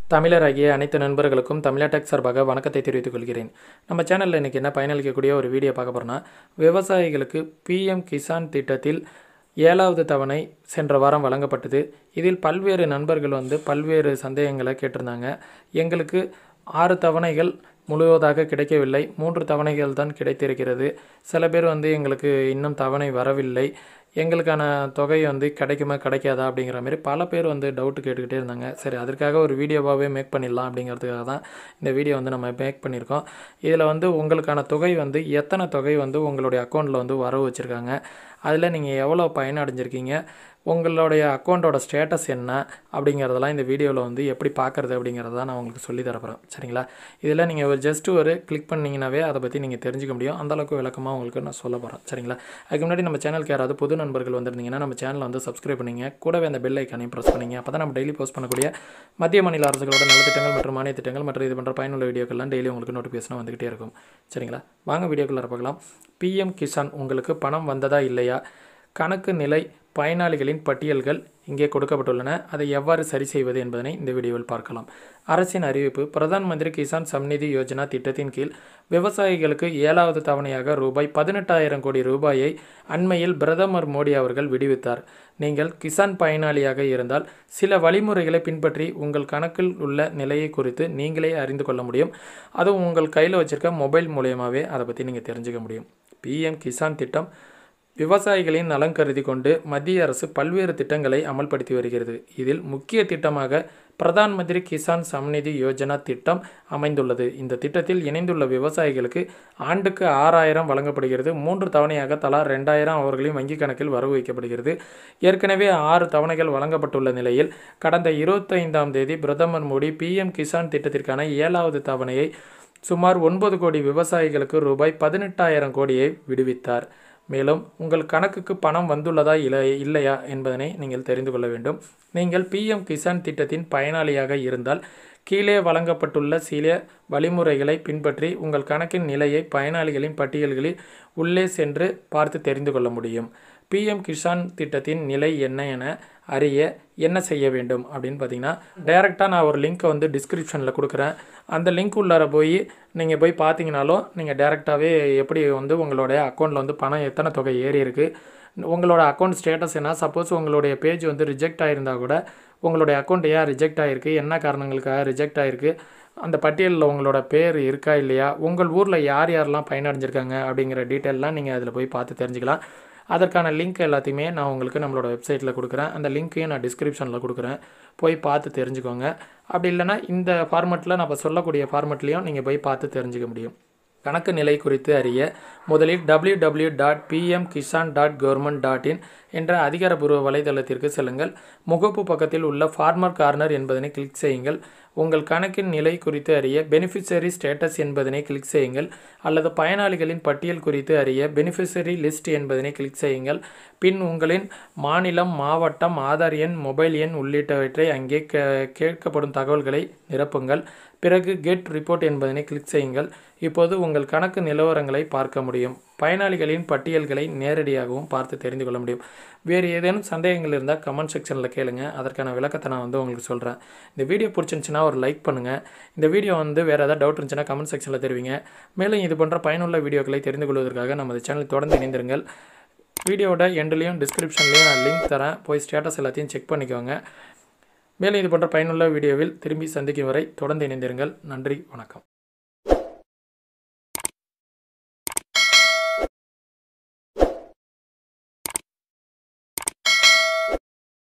தமிழராகிய அனைத்து நண்பர்களுக்கும் தமிழா டெக் சார்பாக வணக்கத்தை தெரிவித்துக் கொள்கிறேன் நம்ம சேனலில் இன்றைக்கி என்ன பயனளிக்கக்கூடிய ஒரு வீடியோ பார்க்க போகிறோன்னா விவசாயிகளுக்கு பிஎம் கிசான் திட்டத்தில் ஏழாவது தவணை சென்ற வாரம் வழங்கப்பட்டது இதில் பல்வேறு நண்பர்கள் வந்து பல்வேறு சந்தேகங்களை கேட்டிருந்தாங்க எங்களுக்கு ஆறு தவணைகள் முழுவதாக கிடைக்கவில்லை மூன்று தவணைகள் தான் கிடைத்திருக்கிறது சில பேர் வந்து எங்களுக்கு இன்னும் தவணை வரவில்லை எங்களுக்கான தொகை வந்து கிடைக்குமா கிடைக்காதா அப்படிங்கிற மாதிரி பல பேர் வந்து டவுட் கேட்டுக்கிட்டே இருந்தாங்க சரி அதற்காக ஒரு வீடியோவாகவே மேக் பண்ணிடலாம் அப்படிங்கிறதுக்காக தான் இந்த வீடியோ வந்து நம்ம மேக் பண்ணியிருக்கோம் இதில் வந்து உங்களுக்கான தொகை வந்து எத்தனை தொகை வந்து உங்களுடைய அக்கௌண்ட்டில் வந்து வரவு வச்சுருக்காங்க அதில் நீங்கள் எவ்வளோ பயனடைஞ்சிருக்கீங்க உங்களுடைய அக்கௌண்ட்டோட ஸ்டேட்டஸ் என்ன அப்படிங்கிறதெல்லாம் இந்த வீடியோவில் வந்து எப்படி பார்க்குறது அப்படிங்கிறத நான் உங்களுக்கு சொல்லி தரப்போகிறேன் சரிங்களா இதில் நீங்கள் ஒரு ஜஸ்ட் ஒரு கிளிக் பண்ணிங்கனாவே அதை பற்றி நீங்கள் தெரிஞ்சுக்க முடியும் அந்தளவுக்கு விளக்கமாக உங்களுக்கு நான் சொல்ல போகிறேன் சரிங்களா அதுக்கு முன்னாடி நம்ம சேனலுக்கு யாராவது புது நண்பர்கள் வந்திருந்தீங்கன்னா நம்ம சேனலை வந்து சப்ஸ்கிரைப் பண்ணிங்க கூடவே அந்த பெல் ஐக்கானையும் ப்ரெஸ் பண்ணிங்க அப்போ தான் நம்ம டெய்லி போஸ்ட் பண்ணக்கூடிய மத்திய மாநில அரசுகளோட நலத்திட்டங்கள் மற்றும் மானிய திட்டங்கள் மற்றும் இது போன்ற பயனுள்ள வீடியோக்கள்லாம் டெய்லி உங்களுக்கு நோட்டிஃபிகேஷன் வந்துகிட்டே இருக்கும் சரிங்களா வாங்க வீடியோக்குள்ளே பார்க்கலாம் பிஎம் கிசான் உங்களுக்கு பணம் வந்ததா இல்லையா கணக்கு நிலை பயனாளிகளின் பட்டியல்கள் இங்கே கொடுக்கப்பட்டுள்ளன அதை எவ்வாறு சரி செய்வது என்பதனை இந்த வீடியோவில் பார்க்கலாம் அரசின் அறிவிப்பு பிரதான் மந்திரி கிசான் சம்நிதி யோஜனா திட்டத்தின் கீழ் விவசாயிகளுக்கு ஏழாவது தவணையாக ரூபாய் பதினெட்டாயிரம் கோடி ரூபாயை அண்மையில் பிரதமர் மோடி அவர்கள் விடுவித்தார் நீங்கள் கிசான் பயனாளியாக இருந்தால் சில வழிமுறைகளை பின்பற்றி உங்கள் கணக்கில் உள்ள நிலையை குறித்து நீங்களே அறிந்து கொள்ள முடியும் அதுவும் உங்கள் கையில் வச்சிருக்க மொபைல் மூலியமாகவே அதை பற்றி நீங்கள் தெரிஞ்சுக்க முடியும் பிஎம் கிசான் திட்டம் விவசாயிகளின் நலன் கருதி கொண்டு மத்திய அரசு பல்வேறு திட்டங்களை அமல்படுத்தி வருகிறது இதில் முக்கிய திட்டமாக பிரதான் மந்திரி கிசான் சம்நிதி யோஜனா திட்டம் அமைந்துள்ளது இந்த திட்டத்தில் இணைந்துள்ள விவசாயிகளுக்கு ஆண்டுக்கு ஆறாயிரம் வழங்கப்படுகிறது மூன்று தவணையாக தலா ரெண்டாயிரம் அவர்களின் வங்கிக் கணக்கில் வரவு வைக்கப்படுகிறது ஏற்கனவே ஆறு தவணைகள் வழங்கப்பட்டுள்ள நிலையில் கடந்த இருபத்தைந்தாம் தேதி பிரதமர் மோடி பிஎம் கிசான் திட்டத்திற்கான ஏழாவது தவணையை சுமார் ஒன்பது கோடி விவசாயிகளுக்கு ரூபாய் பதினெட்டாயிரம் கோடியை விடுவித்தார் மேலும் உங்கள் கணக்குக்கு பணம் வந்துள்ளதா இல்லை இல்லையா என்பதனை நீங்கள் தெரிந்து கொள்ள வேண்டும் நீங்கள் பிஎம் கிசான் திட்டத்தின் பயனாளியாக இருந்தால் கீழே வழங்கப்பட்டுள்ள சில வழிமுறைகளை பின்பற்றி உங்கள் கணக்கின் நிலையை பயனாளிகளின் பட்டியல்களில் உள்ளே சென்று பார்த்து தெரிந்து கொள்ள முடியும் பிஎம் கிசான் திட்டத்தின் நிலை என்ன என அறிய என்ன செய்ய வேண்டும் அப்படின்னு பார்த்தீங்கன்னா டைரெக்டாக நான் ஒரு லிங்க்கை வந்து டிஸ்கிரிப்ஷனில் கொடுக்குறேன் அந்த லிங்க் உள்ளார போய் நீங்கள் போய் பார்த்தீங்கனாலும் நீங்கள் டேரெக்டாகவே எப்படி வந்து உங்களுடைய அக்கௌண்ட்டில் வந்து பணம் எத்தனை தொகை ஏறி இருக்குது உங்களோட அக்கௌண்ட் ஸ்டேட்டஸ் என்ன சப்போஸ் உங்களுடைய பேஜ் வந்து ரிஜெக்ட் ஆகிருந்தால் கூட உங்களுடைய அக்கௌண்ட் ஏன் ரிஜெக்ட் ஆகிருக்கு என்ன காரணங்களுக்காக ரிஜெக்ட் ஆகிருக்கு அந்த பட்டியலில் உங்களோட பேர் இருக்கா இல்லையா உங்கள் ஊரில் யார் யாரெல்லாம் பயனடைஞ்சிருக்காங்க அப்படிங்கிற டீட்டெயிலெலாம் நீங்கள் அதில் போய் பார்த்து தெரிஞ்சுக்கலாம் அதற்கான லிங்க் எல்லாத்தையுமே நான் உங்களுக்கு நம்மளோட வெப்சைட்டில் கொடுக்குறேன் அந்த லிங்க்கையும் நான் டிஸ்கிரிப்ஷனில் கொடுக்குறேன் போய் பார்த்து தெரிஞ்சுக்கோங்க அப்படி இல்லைனா இந்த ஃபார்மெட்டில் நான் இப்போ சொல்லக்கூடிய ஃபார்மெட்லேயும் நீங்கள் போய் பார்த்து தெரிஞ்சுக்க முடியும் கணக்கு நிலை குறித்து அறிய முதலில் W W dot PM Kisan dot government dot in என்ற அதிகாரப்பூர்வ வலைதளத்திற்கு செல்லுங்கள் முகப்பு பக்கத்தில் உள்ள ஃபார்மர் கார்னர் என்பதனை கிளிக் செய்யுங்கள் உங்கள் கணக்கின் நிலை குறித்து அறிய பெனிஃபிஷரி ஸ்டேட்டஸ் என்பதனை கிளிக் செய்யுங்கள் அல்லது பயனாளிகளின் பட்டியல் குறித்து அறிய பெனிஃபிஷரி லிஸ்ட் என்பதனை கிளிக் செய்யுங்கள் பின் உங்களின் மாநிலம் மாவட்டம் ஆதார் எண் மொபைல் எண் உள்ளிட்டவற்றை அங்கே கேட்கப்படும் தகவல்களை நிரப்புங்கள் பிறகு கெட் ரிப்போர்ட் என்பதனை கிளிக் செய்யுங்கள் இப்போது உங்கள் கணக்கு நிலவரங்களை பார்க்க முடியும் பயனாளிகளின் பட்டியல்களை நேரடியாகவும் பார்த்து தெரிந்து கொள்ள முடியும் வேறு ஏதேனும் சந்தேகங்கள் இருந்தால் கமெண்ட் செக்ஷனில் கேளுங்க அதற்கான விளக்கத்தை நான் வந்து உங்களுக்கு சொல்கிறேன் இந்த வீடியோ பிடிச்சிருந்துச்சுன்னா ஒரு லைக் பண்ணுங்கள் இந்த வீடியோ வந்து வேறு ஏதாவது டவுட் இருந்துச்சுன்னா கமெண்ட் செக்ஷனில் தெரிவிங்க மேலும் இது போன்ற பயனுள்ள வீடியோக்களை தெரிந்து கொள்வதற்காக நமது சேனல் தொடர்ந்து இணைந்திருங்கள் வீடியோட எண்ட்லேயும் டிஸ்கிரிப்ஷன்லேயும் நான் லிங்க் தரேன் போய் ஸ்டேட்டஸ் எல்லாத்தையும் செக் பண்ணிக்கோங்க மேலும் இது போன்ற பயனுள்ள வீடியோவில் திரும்பி சந்திக்கும் வரை தொடர்ந்து இணைந்திருங்கள் நன்றி வணக்கம்